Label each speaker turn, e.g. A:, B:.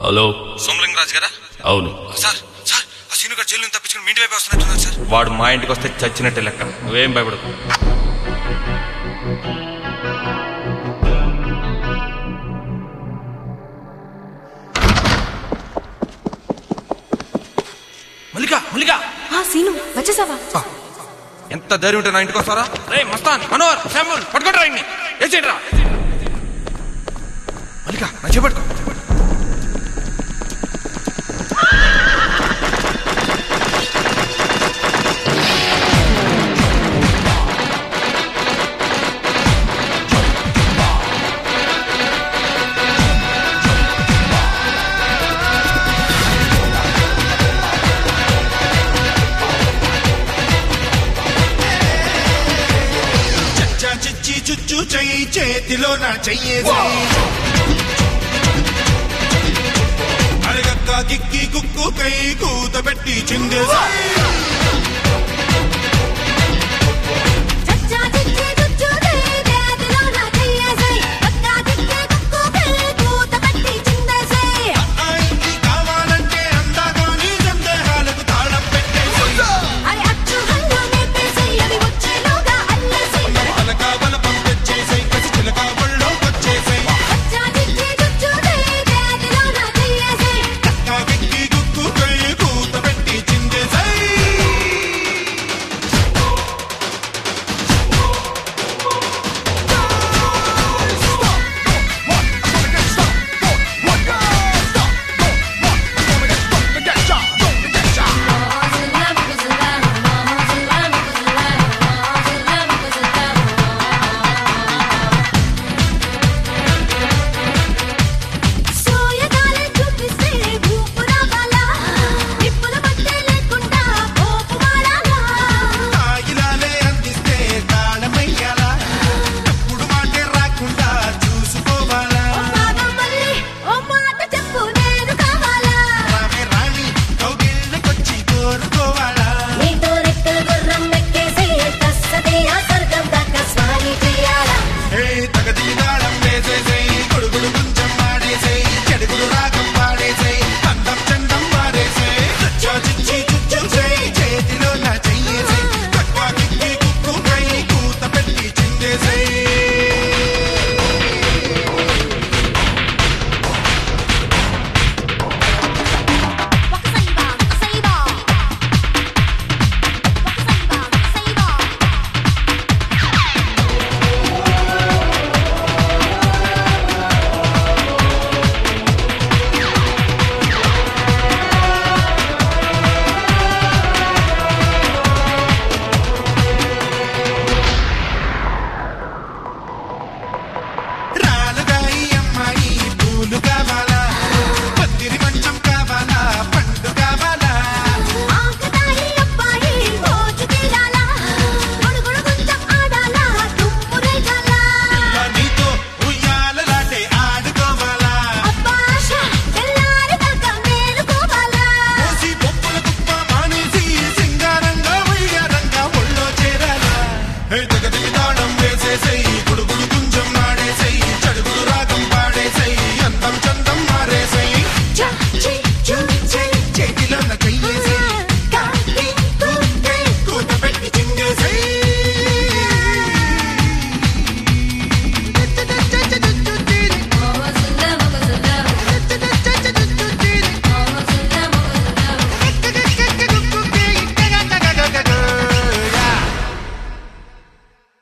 A: hello
B: Somalinga Raju గారా
A: అవును
B: sir sir ఆ సీను గారు జైలు నుంచి తప్పించుకుని మీ ఇంటి వైపు వస్తున్నట్టున్నారు సార్
A: వాడు మా ఇంటికి వస్తే చచ్చినట్టే లెక్క నువ్వేం భయపడకు
B: మల్లిక మల్లిక
C: ఆ సీను వచ్చేసావా
B: ఎంత ధైర్యం ఉంటే నా ఇంటికి వస్తారా రే మస్తాన్ మనోహర్ శామ్యూల్ పట్టుకోండి ఇంటి ఏసేంటి రా మల్లిక నా చేపట్టుకో
D: చచ్చా చిచ్చి చుచ్చు చెయ్యి చేతిలో నా చెయ్యేసి అరగక్క కిక్కి కుక్కు కై కూత పెట్టి చిందేసి